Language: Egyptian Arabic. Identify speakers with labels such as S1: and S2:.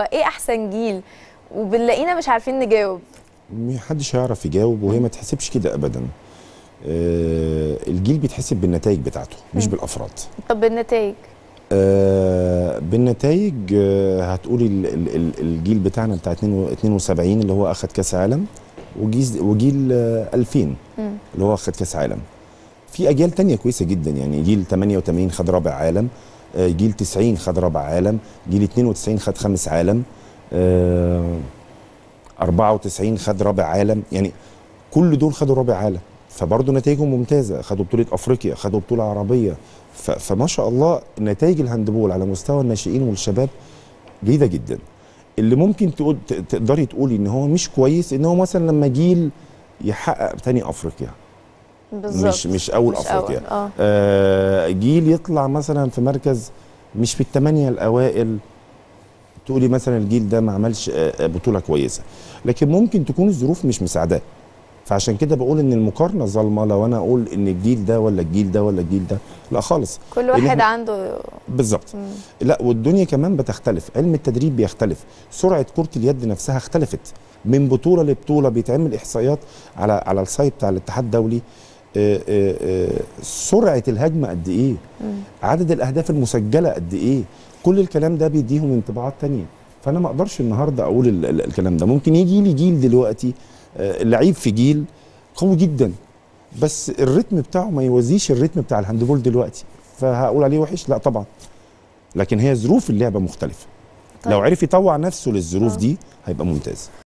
S1: ايه احسن جيل وبنلاقينا مش عارفين نجاوب
S2: محدش هيعرف يجاوب وهي ما تحسبش كده ابدا آه الجيل بيتحسب بالنتائج بتاعته مش بالافراد
S1: طب بالنتائج
S2: آه بالنتائج آه هتقولي ال- ال- ال- الجيل بتاعنا بتاع 72 اللي هو اخذ كاس عالم وجيل وجيل آه 2000
S1: مم.
S2: اللي هو اخذ كاس عالم في اجيال تانية كويسه جدا يعني جيل 88 خد رابع عالم آه، جيل 90 خد رابع عالم جيل 92 خد خامس عالم آه، 94 خد رابع عالم يعني كل دول خدوا رابع عالم فبرضه نتائجهم ممتازه خدوا بطوله افريقيا خدوا بطوله عربيه ف- فما شاء الله نتائج الهاندبول على مستوى الناشئين والشباب جيده جدا اللي ممكن تقول ت- تقدري تقولي ان هو مش كويس ان هو مثلا لما جيل يحقق تاني افريقيا
S1: بالظبط
S2: مش مش اول
S1: مش
S2: افريقيا
S1: أول، اه
S2: آه جيل يطلع مثلا في مركز مش في الثمانيه الاوائل تقولي مثلا الجيل ده ما عملش آه، آه، بطوله كويسه لكن ممكن تكون الظروف مش مساعداه فعشان كده بقول ان المقارنه ظالمه لو انا اقول ان الجيل ده ولا الجيل ده ولا الجيل ده لا خالص
S1: كل
S2: لأن
S1: واحد
S2: إحنا-
S1: عنده
S2: بالظبط
S1: مم.
S2: لا والدنيا كمان بتختلف علم التدريب بيختلف سرعه كره اليد نفسها اختلفت من بطوله لبطوله بيتعمل احصائيات على على السايت بتاع الاتحاد الدولي آه، آه، آه، سرعه الهجمه قد ايه
S1: مم.
S2: عدد الاهداف المسجله قد ايه كل الكلام ده بيديهم انطباعات تانية فانا ما اقدرش النهارده اقول ال- ال- الكلام ده ممكن يجي لي جيل دلوقتي آه، لعيب في جيل قوي جدا بس الريتم بتاعه ما يوازيش الريتم بتاع الهاندبول دلوقتي فهقول عليه وحش لا طبعا لكن هي ظروف اللعبه مختلفه
S1: طيب.
S2: لو عرف يطوع نفسه للظروف
S1: آه.
S2: دي هيبقى ممتاز